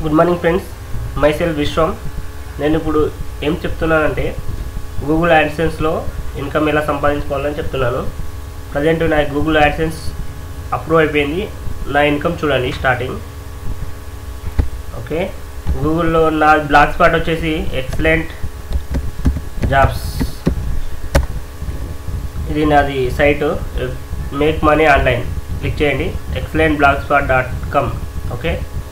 good morning friends myself Vishwam నేను ఇప్పుడు ఏం చెప్తున్నానంటే గూగుల్ యాడ్సెన్స్లో ఇన్కమ్ ఎలా సంపాదించుకోవాలని చెప్తున్నాను ప్రజెంట్ నా గూగుల్ యాడ్సెన్స్ అప్రూవ్ అయిపోయింది నా ఇన్కమ్ చూడండి స్టార్టింగ్ ఓకే గూగుల్లో నా బ్లాక్ స్పాట్ వచ్చేసి ఎక్సలెంట్ జాబ్స్ ఇది నాది site make money online click చేయండి excellent blog spot dot com okay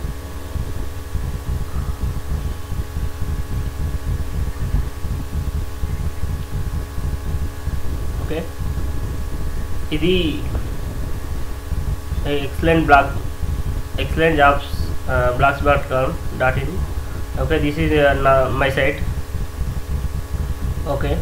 okay ఇది excellent blog excellent jobs blogs dot com dot in okay this is నా my site okay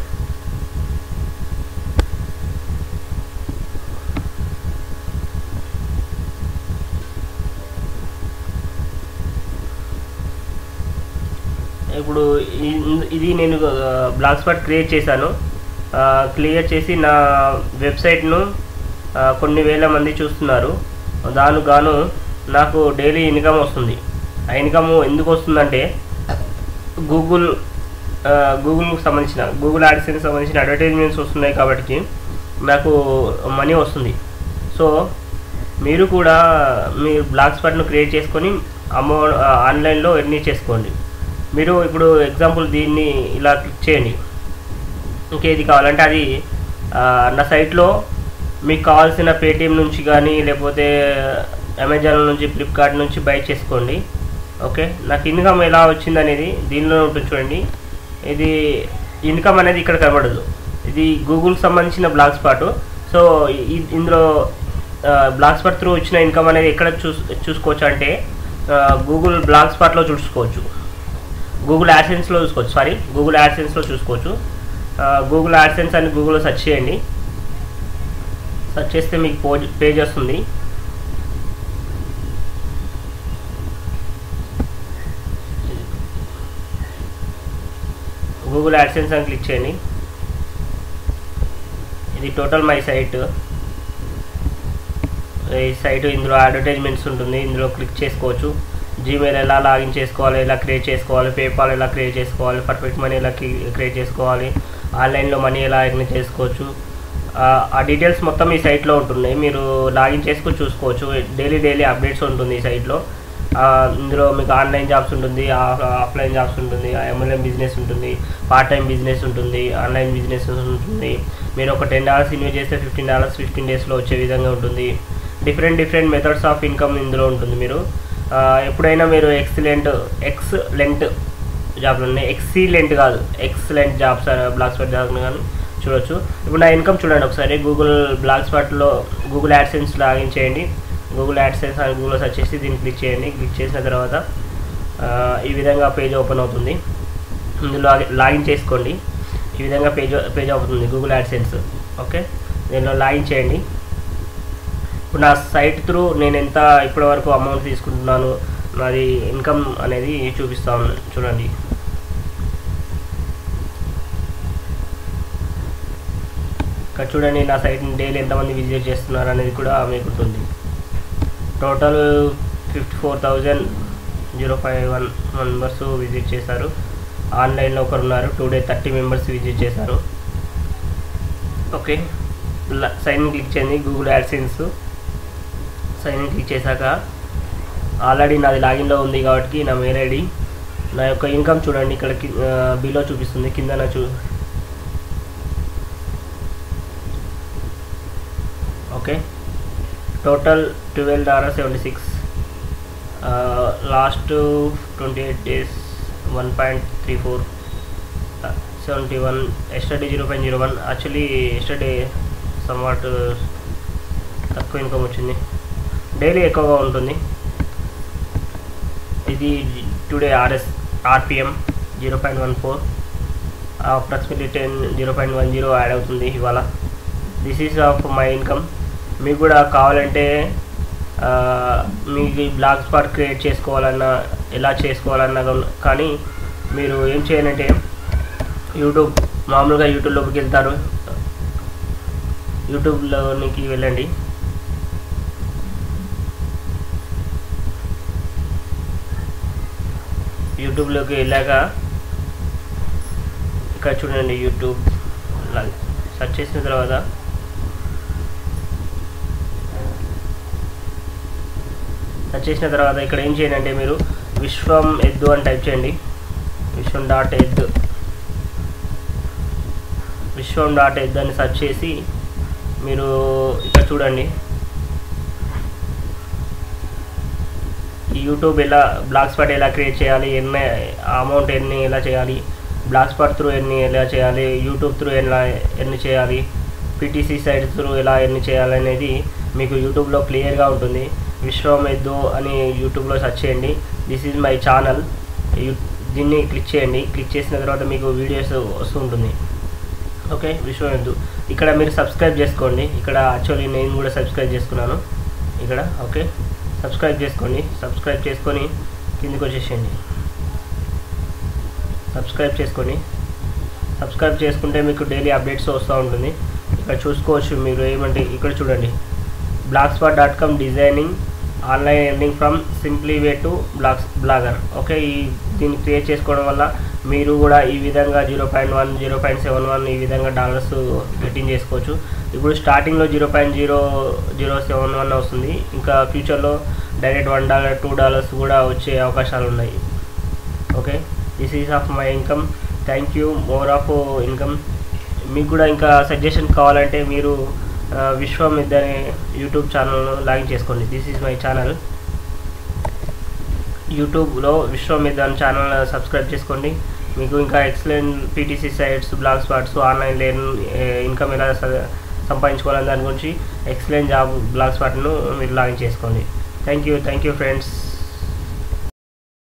ఇప్పుడు ఇ- ఇది నేను బ్లాక్ స్పాట్ క్రియేట్ చేశాను క్లియర్ చేసి నా వెబ్సైట్ను ఆ, కొన్ని వేల మంది చూస్తున్నారు దానికి గాను నాకు డైలీ ఇన్కమ్ వస్తుంది ఆ ఇన్కమ్ ఎందుకు వస్తుందంటే గూగుల్ ఆ, గూగుల్కి సంబంధించిన గూగుల్ యాడ్సెన్స్ సంబంధించిన అడ్వర్టైజ్మెంట్స్ వస్తున్నాయి కాబట్టి నాకు మనీ వస్తుంది సో మీరు కూడా మీ బ్లాక్ స్పాట్ను క్రియేట్ చేసుకొని అమౌ ఆన్లైన్లో ఎర్నీ చేసుకోండి మీరు ఇప్పుడు ఎగ్జాంపుల్ దీన్ని ఇలా క్లిక్ చేయండి ఇంకేది కావాలంటే అది ఆ, నా సైట్లో మీకు కావాల్సిన పేటిఎం నుంచి కానీ లేకపోతే అమెజాన్ నుంచి ఫ్లిప్కార్ట్ నుంచి బై చేసుకోండి ఓకే నాకు ఇన్కమ్ ఎలా వచ్చింది అనేది దీనిలో ఉంటుంది చూడండి ఇది ఇన్కమ్ అనేది ఇక్కడ కనబడదు ఇది గూగుల్కి సంబంధించిన బ్లాక్ స్పాట్ సో ఇ- ఇందులో బ్లాక్ స్పాట్ త్రూ వచ్చిన ఇన్కమ్ అనేది ఎక్కడ చూస్ చూసుకోవచ్చు అంటే గూగుల్ బ్లాక్ స్పాట్లో చూసుకోవచ్చు గూగుల్ యాడ్సెన్స్లో చూసుకోవచ్చు సారీ గూగుల్ యాడ్సెన్స్లో చూసుకోవచ్చు గూగుల్ యాడ్సెన్స్ అని గూగుల్లో సెర్చ్ చేయండి సెర్చ్ చేస్తే మీకు పోజ్ పేజ్ వస్తుంది గూగుల్ యాడ్సెన్స్ అని క్లిక్ చేయండి ఇది టోటల్ మై సైట్ ఈ సైట్ ఇందులో అడ్వర్టైజ్మెంట్స్ ఉంటుంది ఇందులో క్లిక్ చేసుకోవచ్చు జీమెయిల్ ఎలా లాగిన్ చేసుకోవాలి ఎలా క్రియేట్ చేసుకోవాలి పేపాల్ ఎలా క్రియేట్ చేసుకోవాలి పర్ఫెక్ట్ మనీ ఎలా క్రియేట్ చేసుకోవాలి ఆన్లైన్లో మనీ ఎలా ఎర్న్ చేసుకోవచ్చు ఆ, ఆ డీటెయిల్స్ మొత్తం ఈ సైట్లో ఉంటున్నాయి మీరు లాగిన్ చేసుకొని చూసుకోవచ్చు డైలీ డైలీ అప్డేట్స్ ఉంటుంది ఈ సైట్లో ఆ, ఇందులో మీకు ఆన్లైన్ జాబ్స్ ఉంటుంది ఆఫ్- ఆఫ్లైన్ జాబ్స్ ఉంటుంది ఎంఎల్ఎం బిజినెస్ ఉంటుంది పార్ట్ టైం బిజినెస్ ఉంటుంది ఆన్లైన్ బిజినెస్ ఉంటుంది మీరు ఒక టెన్ డాలర్స్ ఇన్వెస్ట్ చేస్తే ఫిఫ్టీన్ డాలర్స్ ఫిఫ్టీన్ డేస్లో వచ్చే విధంగా ఉంటుంది different different methods of income ఇందులో ఉంటుంది మీరు ఆ, ఎప్పుడైనా మీరు ఎక్సలెంట్ ఎక్సలెంట్ జాబ్లు ఉన్నాయి ఎక్సీలెంట్ కాదు excellent jobs blog spot job కానీ చూడొచ్చు ఇప్పుడు నా ఇన్కమ్ చూడండి ఒకసారి గూగుల్ బ్లాక్ స్పాట్లో గూగుల్ యాడ్సెన్స్ లాగిన్ చేయండి గూగుల్ యాడ్సెన్స్ అని గూగుల్లో సెర్చ్ చేసి దీన్ని క్లిక్ చేయండి క్లిక్ చేసిన తర్వాత ఆ, ఈ విధంగా పేజ్ ఓపెన్ అవుతుంది ఇందులో లాగి- లాగిన్ చేసుకోండి ఈ విధంగా పేజ్ పేజ్ అవుతుంది గూగుల్ యాడ్సెన్స్ ఓకే దీనిలో లాగిన్ చేయండి ఇప్పుడు నా సైట్ త్రూ నేను ఎంత ఇప్పటి వరకు అమౌంట్ తీసుకుంటున్నాను నాది ఇన్కమ్ అనేది చూపిస్తాను చూడండి ఇక్కడ చూడండి నా సైట్ని డైలీ ఎంతమంది విజిట్ చేస్తున్నారు అనేది కూడా మీకు ఉంటుంది total fifty four thousand zero five one members visit చేశారు ఆన్లైన్లో ఒకరు ఉన్నారు today thirty members visit చేశారు ఓకే సైన్ క్లిక్ చేయండి గూగుల్ యాడ్సెన్స్ సైన్ క్లిక్ చేశాక ఆల్రెడీ నాది లాగిన్లో ఉంది కాబట్టి నా మెయిల్ ఐడి నా యొక్క ఇన్కమ్ చూడండి ఇక్కడ బిలో చూపిస్తుంది కింద నా చూ okay total twelve dollar seventy six last twenty eight days one point three four seventy one yesterday zero point zero one actually yesterday somewhat తక్కువ ఇన్కమ్ వచ్చింది డైలీ ఎక్కువగా ఉంటుంది ఇది today RS RPM zero point one four approximately ten zero point one zero ad అవుతుంది ఇవాళ this is of my income మీకు కూడా కావాలంటే ఆ, మీకు ఈ బ్లాక్ స్పాట్ క్రియేట్ చేసుకోవాలన్నా ఎలా చేసుకోవాలన్నా కానీ- కానీ మీరు ఏం చేయాలంటే యూట్యూబ్ మామూలుగా యూట్యూబ్లోకి వెళ్తారు యూట్యూబ్లోనికి వెళ్ళండి యూట్యూబ్లోకి వెళ్ళాక ఇక్కడ చూడండి యూట్యూబ్ సెర్చ్ చేసిన తర్వాత సెర్చ్ చేసిన తర్వాత ఇక్కడ ఏం చేయండి అంటే మీరు విశ్వం ఎద్దు అని టైప్ చేయండి విశ్వం డాట్ ఎద్దు విశ్వం డాట్ ఎద్దు అని సెర్చ్ చేసి మీరు ఇక్కడ చూడండి ఈ యూట్యూబ్ ఎలా బ్లాగ్ స్పాట్ ఎలా క్రియేట్ చేయాలి ఎన్ని అమౌంట్ ఎన్ని ఎలా చేయాలి బ్లాగ్ స్పాట్ త్రూ ఎన్ని ఎలా చేయాలి యూట్యూబ్ త్రూ ఎలా ఎన్ని చేయాలి పీటీసీ సైట్ త్రూ ఎలా ఎన్ని చేయాలి అనేది మీకు యూట్యూబ్లో క్లియర్గా ఉంటుంది విశ్వం ఎద్దు అని యూట్యూబ్లో సెర్చ్ చేయండి దిస్ ఈజ్ మై ఛానల్ దీన్ని క్లిక్ చేయండి క్లిక్ చేసిన తర్వాత మీకు వీడియోస్ వస్తూ ఉంటుంది ఓకే విశ్వం ఎద్దు ఇక్కడ మీరు సబ్స్క్రైబ్ చేసుకోండి ఇక్కడ యాక్చువల్లీ నేను కూడా సబ్స్క్రైబ్ చేసుకున్నాను ఇక్కడ ఓకే సబ్స్క్రైబ్ చేసుకోండి సబ్స్క్రైబ్ చేసుకొని కిందికి వచ్చేసేయండి సబ్స్క్రైబ్ చేసుకోండి సబ్స్క్రైబ్ చేసుకుంటే మీకు డైలీ అప్డేట్స్ వస్తూ ఉంటుంది ఇక్కడ చూసుకోవచ్చు మీరు ఏమంటే ఇక్కడ చూడండి blog spot dot com designing online earning from simply way to blogs blogger okay ఈ దీన్ని క్రియేట్ చేసుకోవడం వల్ల మీరు కూడా ఈ విధంగా zero point one zero point seven one ఈ విధంగా డాలర్స్ గెటింగ్ చేసుకోవచ్చు ఇప్పుడు స్టార్టింగ్లో zero point zero zero seven one వస్తుంది ఇంకా ఫ్యూచర్లో direct one dollar two dollars కూడా వచ్చే అవకాశాలు ఉన్నాయి okay this is of my income thank you more of income మీకు కూడా ఇంకా సజెషన్ కావాలంటే మీరు విశ్వం ఇద్దరి యూట్యూబ్ ఛానల్ను లాగిన్ చేసుకోండి దిస్ ఈజ్ మై ఛానల్ యూట్యూబ్లో విశ్వం ఇద్దరు ఛానల్ సబ్స్క్రైబ్ చేసుకోండి మీకు ఇంకా excellent PTC sites blog spots online లేన్ ఇన్కమ్ ఎలా సంపాదించుకోవాలని దాని గురించి ఎక్సలెంట్ జాబ్ బ్లాగ్ స్పాట్ను మీరు లాగిన్ చేసుకోండి thank you thank you friends